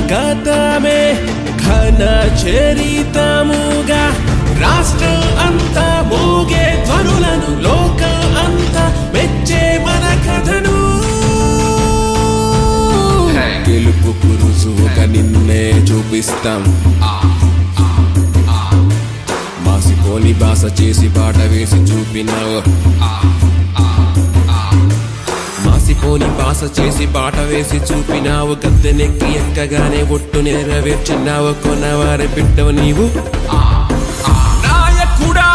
గతమే ఘన చరితముగా రాష్ట్రం అంతా మోగే ధ్వనులను లోకం అంతా మెచ్చే మన కథను గెలుపుకు రుజువుగా నిన్నే చూపిస్తాం మాసిపోని భాష చేసి పాట వేసి చూపినావు మాసిపోని భాష చేసి పాట వేసి చూపినావు గద్దెనెక్కి ఎక్కగానే ఒట్టు నెరవేర్చినావు కొనవారి బిడ్డవు నీవు నాయకుడా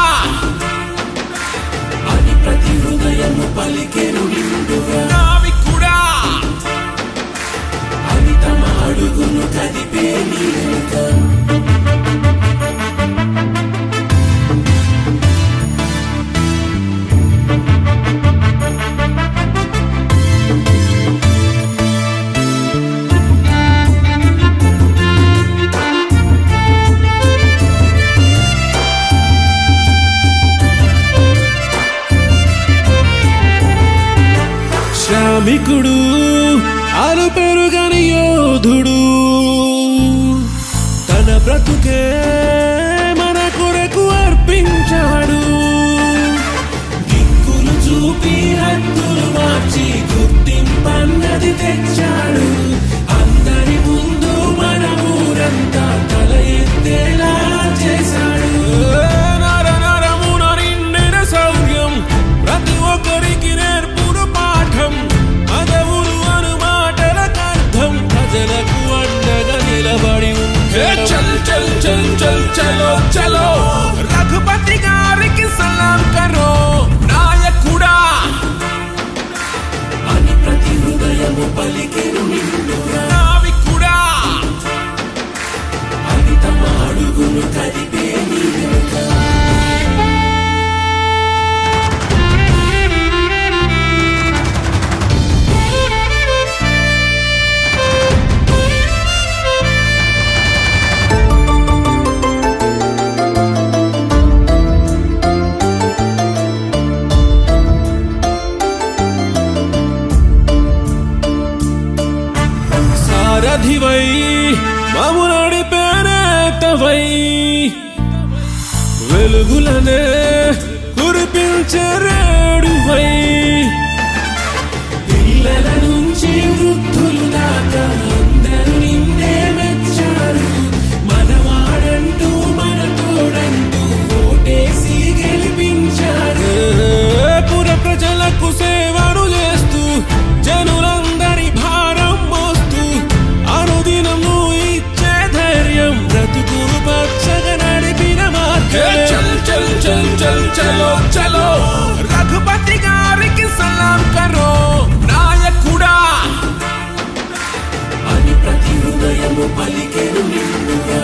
అని ప్రతి హృదయము పలికెను నిండుగా నావికుడా అని తమ అడుగును కదిపే నీ వెనుక శ్రామికుడు అరు పెరుగని యోధుడు తన బ్రతుకే మన కొరకు అర్పించాడు దిక్కులు చూపి హద్దులు మార్చి గుర్తింపన్నది తెచ్చాడు అందరి ముందు మన ఊరంతా తల ఎత్తేలా చేశాడు నర నరమున నిండిన శౌర్యం ప్రతి ఒక్కరికి నేర్పుడు పాఠం అదవులు అను మాటలకు అర్థం ప్రజలకు అండగా నిలబడి ఉంటే చల్ చల్ చల్ చల్ చలో చలో రఘుపతి గారికి సలాం కరో నాయకుడా అని ప్రతి హృదయము పలికెను నిండుగా నావికుడా అని తమ అడుగును కదిపే నీ వెనుక సారథివై మము నడిపేనేతవై వెలుగులనే కురిపించే రేడువై పిల్లల నుంచి వృద్ధులు దాకా అందరూ నిన్నే మెచ్చారు మనవాడంటూ మన తోడంటూ ఓటేసి గెలిపించారు పుర ప్రజలకు సేవను చేస్తూ జనులందరి భారం మోస్తూ అనుదినం నువ్వు ఇచ్చే ధైర్యం బ్రతుకులు పచ్చగా నడిపిన మార్గం చల్ చల్ చల్ చల్ చలో చలో రఘుపతి గారికి సలాం కరో నాయకుడా అని ప్రతి హృదయము పలికెను నిండుగా